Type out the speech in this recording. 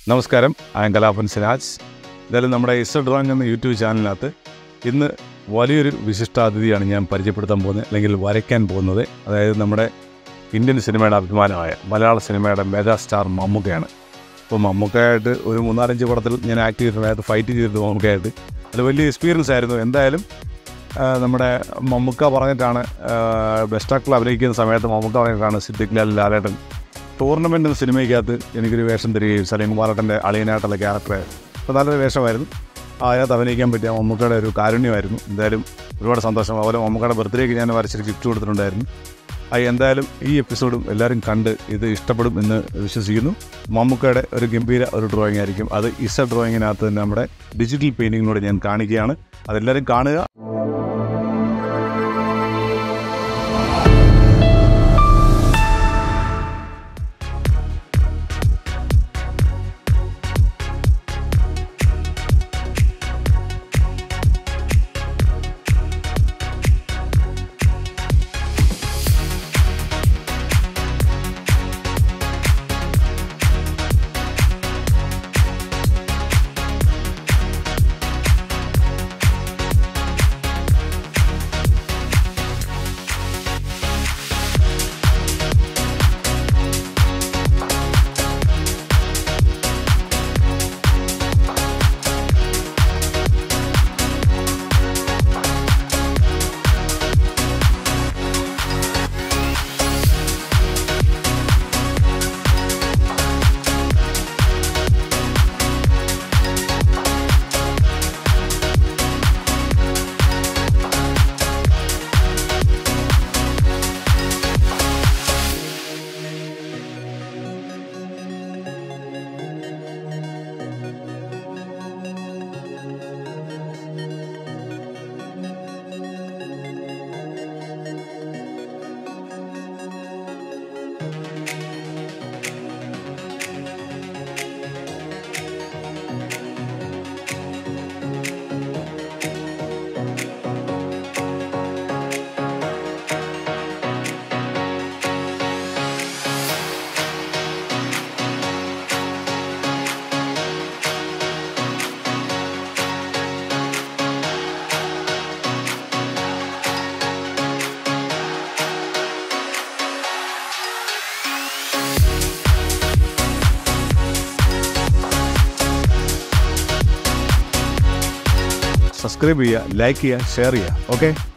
നമസ്കാരം ഞാൻ കലാപൻ സിരാജ് എന്തായാലും നമ്മുടെ ഇസ ഡ്രോയിങ് എന്ന യൂട്യൂബ് ചാനലിനകത്ത് ഇന്ന് വലിയൊരു വിശിഷ്ടാതിഥിയാണ് ഞാൻ പരിചയപ്പെടുത്താൻ പോകുന്നത് അല്ലെങ്കിൽ വരയ്ക്കാൻ പോകുന്നത് അതായത് നമ്മുടെ ഇന്ത്യൻ സിനിമയുടെ അഭിമാനമായ മലയാള സിനിമയുടെ മെഗാ സ്റ്റാർ മമ്മൂക്കയാണ് അപ്പോൾ മമ്മൂക്കയായിട്ട് ഒരു മൂന്നാലഞ്ച് പടത്തിൽ ഞാൻ ആക്ട് ചെയ്തിട്ടുണ്ട് അതായത് ഫൈറ്റ് ചെയ്തിട്ടുണ്ട് മമ്മൂക്കയായിട്ട് അത് വലിയ എക്സ്പീരിയൻസ് ആയിരുന്നു എന്തായാലും ആ, നമ്മുടെ മമ്മൂക്ക പറഞ്ഞിട്ടാണ് ബെസ്റ്റ് ആക്ടറിൽ അഭിനയിക്കുന്ന സമയത്ത് മമ്മൂക്ക പറഞ്ഞിട്ടാണ് സിദ്ദിഖ് ലാൽ ലാലേട്ടൻ ടൂർണമെൻ്റ് എന്ന സിനിമയ്ക്കകത്ത് എനിക്കൊരു വേഷം തരികയും സലീം കുമാറേട്ടൻ്റെ അളിയനായിട്ടുള്ള ക്യാരക്ടർ അപ്പോൾ നല്ലൊരു വേഷമായിരുന്നു ആ, അതിനകത്ത് അഭിനയിക്കാൻ പറ്റിയ മമ്മൂക്കയുടെ ഒരു കാരുണ്യമായിരുന്നു എന്തായാലും ഒരുപാട് സന്തോഷം അതുപോലെ മമ്മൂക്കയുടെ ബർത്ത്ഡേക്ക് ഞാൻ വരച്ചൊരു ഗിഫ്റ്റ് കൊടുത്തിട്ടുണ്ടായിരുന്നു ആ എന്തായാലും ഈ എപ്പിസോഡും എല്ലാവരും കണ്ട് ഇത് ഇഷ്ടപ്പെടും എന്ന് വിശ്വസിക്കുന്നു മമ്മൂക്കയുടെ ഒരു ഗംഭീര ഒരു ഡ്രോയിങ് ആയിരിക്കും അത് ഇസ ഡ്രോയിങ്ങിനകത്ത് തന്നെ നമ്മുടെ ഡിജിറ്റൽ പെയിൻറ്റിങ്ങിലൂടെ ഞാൻ കാണിക്കുകയാണ് അതെല്ലാവരും കാണുക സബ്സ്ക്രൈബ് ചെയ്യുക ലൈക്ക് ചെയ്യുക ഷെയർ ചെയ്യുക ഓക്കെ